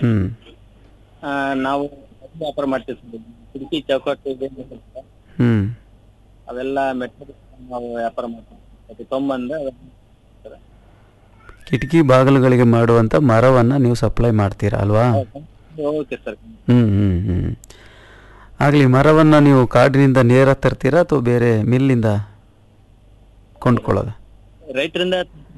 ಹ್ಞೂ ಆ, ನಾವು ಮದ್ದು ವ್ಯಾಪಾರ ಮಾಡ್ತೀವಿ ಸರ್ ಕಿಟಕಿ ಚೌಕಟ್ಟು ಇದೇನಿದೆ ಸರ್, ಹ್ಞೂ ಅವೆಲ್ಲ ಮೆಟೀರಿಯಲ್ ನಾವು ವ್ಯಾಪಾರ ಮಾಡ್ತೀವಿ ಅದು ತೊಂಬಂದು ಅದನ್ನ ಸರ್. ಕಿಟಕಿ ಬಾಗಿಲುಗಳಿಗೆ ಮಾಡುವಂಥ ಮರವನ್ನು ನೀವು ಸಪ್ಲೈ ಮಾಡ್ತೀರಾ ಅಲ್ವಾ ಓಕೆ ಸರ್ ಹ್ಞೂ ಹ್ಞೂ ಹ್ಞೂ ಆಗಲಿ ಮರವನ್ನು ನೀವು ಕಾಡಿನಿಂದ ನೇರ ತರ್ತೀರಾ ಅಥವಾ ಬೇರೆ ಮಿಲ್ಲಿಂದ ಕೊಂಡ್ಕೊಳ್ಳೋದ ರೈತರಿಂದ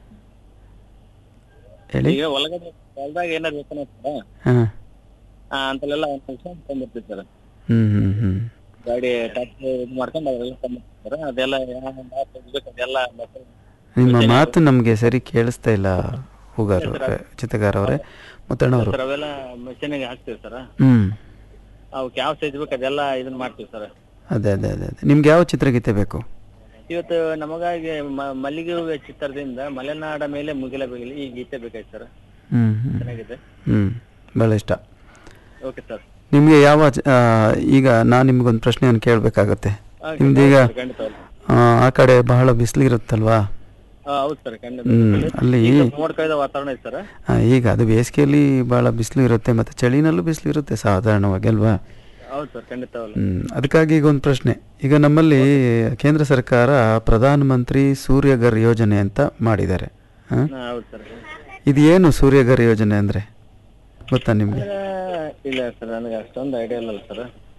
ಹೇಳಿ ಈಗ ಒಳಗಡೆ ಹೊಲ್ದಾಗ ಏನಾರು ಬೇಕನ ಸರ್ ಹಾಂ ಆ, ಅಂತಲ್ಲೆಲ್ಲ ಒಂದು ನಿಮಿಷ ತೊಗೊಂಡ್ಬರ್ತೀವಿ ಸರ್ ಹ್ಞೂ ಹ್ಞೂ ಹ್ಞೂ ಗಾಡಿ ಟ್ಯಾಕ್ಟ್ರಿ ಇದು ಮಾಡ್ಕೊಂಡು ಅವೆಲ್ಲ ತೊಗೊಂಡ್ಬರ್ತೀವಿ ಸರ್ ಅದೆಲ್ಲ ಯಾವ ಬೇಕು ಅದೆಲ್ಲ material ನಿಮ್ಮ ಮಾತು ನಮಗೆ ಸರಿ ಕೇಳಿಸ್ತಾ ಇಲ್ಲ ಹೂಗಾರ್ ಅವರೇ ಚಿತ್ರಗಾರ ಅವರೇ ಮುತ್ತಣ್ಣವರು ಸರ್ ಅವೆಲ್ಲ ಮೆಷಿನಿಗೆ ಹಾಕ್ತೀವಿ ಸರ್ ಹ್ಞೂ ಅವಕ್ಕೆ ಯಾವ ಸೈಜ್ ಬೇಕು ಅದೆಲ್ಲ ಇದನ್ನ ಮಾಡ್ತೀವಿ ಸರ್ ಅದೇ ಅದೇ ಅದೇ ಅದೇ ನಿಮ್ಗೆ ಯಾವ ಚಿತ್ರಗೀತೆ ಬೇಕು ಇವತ್ತು ನಮಗಾಗಿ ಮ- ಮಲ್ಲಿಗೆ ಹೂವಿನ ಚಿತ್ರದಿಂದ ಮಲೆನಾಡ ಮೇಲೆ ಮುಗಿಲ ಬಿಗಿಲಿ ಈ ಗೀತೆ ಬೇಕಾಯ್ತು ಸರ್ ಹ್ಞೂ ಹ್ಞೂ ಚೆನ್ನಾಗಿದೆ ಹ್ಞೂ ಭಾಳ ಇಷ್ಟ ಓಕೆ ಸರ್ ನಿಮಗೆ ಯಾವ ಚ- ಆ, ಈಗ ನಾನು ನಿಮ್ಗೊಂದು ಪ್ರಶ್ನೆಯನ್ನು ಕೇಳಬೇಕಾಗತ್ತೆ ನಿಮ್ದೀಗ ಖಂಡಿತ ಆ, ಆ ಕಡೆ ಬಹಳ ಬಿಸಿಲಿರುತ್ತಲ್ವಾ ಹೌದು ಸರ್ ಖಂಡಿತ ಹ್ಮ್, ಅಲ್ಲಿ ಮೋಡ್ ಕಳೆದ ವಾತಾವರಣ ಐತೆ ಸರ್ ಆ, ಈಗ ಅದು ಬೇಸಿಗೆಯಲ್ಲಿ ಭಾಳ ಬಿಸಿಲು ಇರುತ್ತೆ ಮತ್ತು ಚಳಿನಲ್ಲೂ ಬಿಸಿಲು ಇರುತ್ತೆ ಸಾಧಾರಣವಾಗಿ ಅಲ್ವಾ ಹೌದು ಸರ್ ಖಂಡಿತ ಹೌದು ಹ್ಮ್, ಅದಕ್ಕಾಗಿ ಈಗ ಒಂದು ಪ್ರಶ್ನೆ ಈಗ ನಮ್ಮಲ್ಲಿ ಕೇಂದ್ರ ಸರ್ಕಾರ ಪ್ರಧಾನ ಮಂತ್ರಿ ಸೂರ್ಯಘರ್ ಯೋಜನೆ ಅಂತ ಮಾಡಿದ್ದಾರೆ ಆ? ಹಾ, ಹೌದು ಸರ್ ಇದು ಏನು ಸೂರ್ಯಘರ್ ಯೋಜನೆ ಅಂದರೆ ಗೊತ್ತಾ ನಿಮಗೆ ಇಲ್ಲ ಸರ್ ನನಗೆ ಅಷ್ಟೊಂದು ಐಡಿಯಾ ಇಲ್ಲ ಸರ್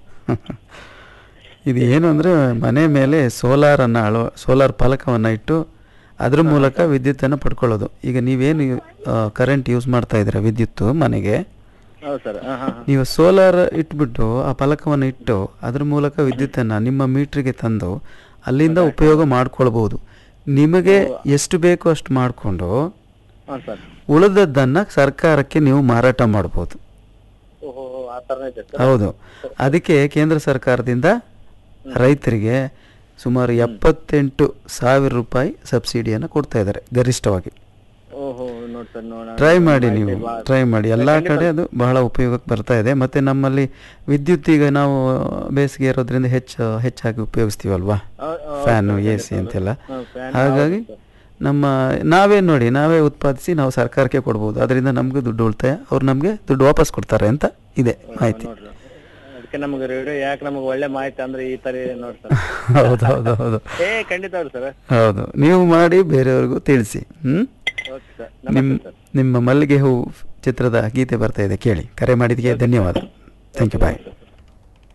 ಇದು ಏನು ಅಂದರೆ ಮನೆ ಮೇಲೆ ಸೋಲಾರನ್ನು ಅಳವ ಸೋಲಾರ್ ಫಲಕವನ್ನು ಇಟ್ಟು ಅದ್ರ ಮೂಲಕ ವಿದ್ಯುತ್ತನ್ನು ಪಡ್ಕೊಳ್ಳೋದು ಈಗ ನೀವೇನು ಕರೆಂಟ್ ಯೂಸ್ ಮಾಡ್ತಾ ಇದ್ದೀರಾ ವಿದ್ಯುತ್ತು ಮನೆಗೆ ಹೌದು ಸರ್ ಹಾಂ ಹಾಂ ನೀವು ಸೋಲಾರ್ ಇಟ್ಬಿಟ್ಟು ಆ ಫಲಕವನ್ನು ಇಟ್ಟು ಅದ್ರ ಮೂಲಕ ವಿದ್ಯುತ್ತನ್ನು ನಿಮ್ಮ ಮೀಟ್ರಿಗೆ ತಂದು ಅಲ್ಲಿಂದ ಉಪಯೋಗ ಮಾಡ್ಕೊಳ್ಬೋದು ನಿಮಗೆ ಎಷ್ಟು ಬೇಕೋ ಅಷ್ಟು ಮಾಡಿಕೊಂಡು ಹಾಂ ಸರ್ ಉಳಿದದ್ದನ್ನು ಸರ್ಕಾರಕ್ಕೆ ನೀವು ಮಾರಾಟ ಮಾಡ್ಬೋದು ಓಹೋ ಆ ಥರ ಇದೆ ಸರ್ ಹೌದು ಅದಕ್ಕೆ ಕೇಂದ್ರ ಸರ್ಕಾರದಿಂದ ರೈತರಿಗೆ ಸುಮಾರು ಎಪ್ಪತ್ತೆಂಟು ಸಾವಿರ ರೂಪಾಯಿ ಸಬ್ಸಿಡಿಯನ್ನು ಕೊಡ್ತಾ ಇದ್ದಾರೆ ಗರಿಷ್ಠವಾಗಿ ಓಹೋ ನೋಡಿ ಸರ್ ನೋಡೋಣ ಟ್ರೈ ಮಾಡಿ ನೀವು ಟ್ರೈ ಮಾಡಿ ಎಲ್ಲ ಕಡೆ ಅದು ಬಹಳ ಉಪಯೋಗಕ್ಕೆ ಬರ್ತಾ ಇದೆ ಮತ್ತು ನಮ್ಮಲ್ಲಿ ವಿದ್ಯುತ್ ಈಗ ನಾವು ಬೇಸಿಗೆ ಇರೋದ್ರಿಂದ ಹೆಚ್ಚು ಹೆಚ್ಚಾಗಿ ಉಪಯೋಗಿಸ್ತೀವಲ್ವಾ ಫ್ಯಾನು ಎ ಸಿ ಅಂತೆಲ್ಲ ಹಾಗಾಗಿ ನಮ್ಮ ನಾವೇ ನೋಡಿ ನಾವೇ ಉತ್ಪಾದಿಸಿ ನಾವು ಸರ್ಕಾರಕ್ಕೆ ಕೊಡ್ಬೋದು ಅದರಿಂದ ನಮಗೂ ದುಡ್ಡು ಉಳಿತಾಯ ಅವ್ರು ನಮಗೆ ದುಡ್ಡು ವಾಪಸ್ ಕೊಡ್ತಾರೆ ಅಂತ ಇದೆ ಮಾಹಿತಿ ನೋಡ್ರಿ ಅದಕ್ಕೆ ನಮಗೆ ರೇಡಿಯೋ ಯಾಕೆ ನಮಗೆ ಒಳ್ಳೆ ಮಾಹಿತಿ ಅಂದ್ರೆ ಈ ತರ ಇದೆ ನೋಡಿ ಸರ್ ಹೌದು ಹೌದು ಹೌದು ಏ ಖಂಡಿತ ಹೌದು ಸರ್ ಹೌದು ನೀವು ಮಾಡಿ ಬೇರೆಯವ್ರಿಗೂ ತಿಳಿಸಿ ಹ್ಞೂ ಓಕೆ ಸರ್ ನಿಮ್ಮ ನಮಸ್ತೆ ಸರ್ ನಿಮ್ಮ ಮಲ್ಲಿಗೆ ಹೂ ಚಿತ್ರದ ಗೀತೆ ಬರ್ತಾ ಇದೆ ಕೇಳಿ ಕರೆ ಮಾಡಿದ್ದಕ್ಕೆ ಧನ್ಯವಾದ ಥ್ಯಾಂಕ್ ಯು ಬಾಯ್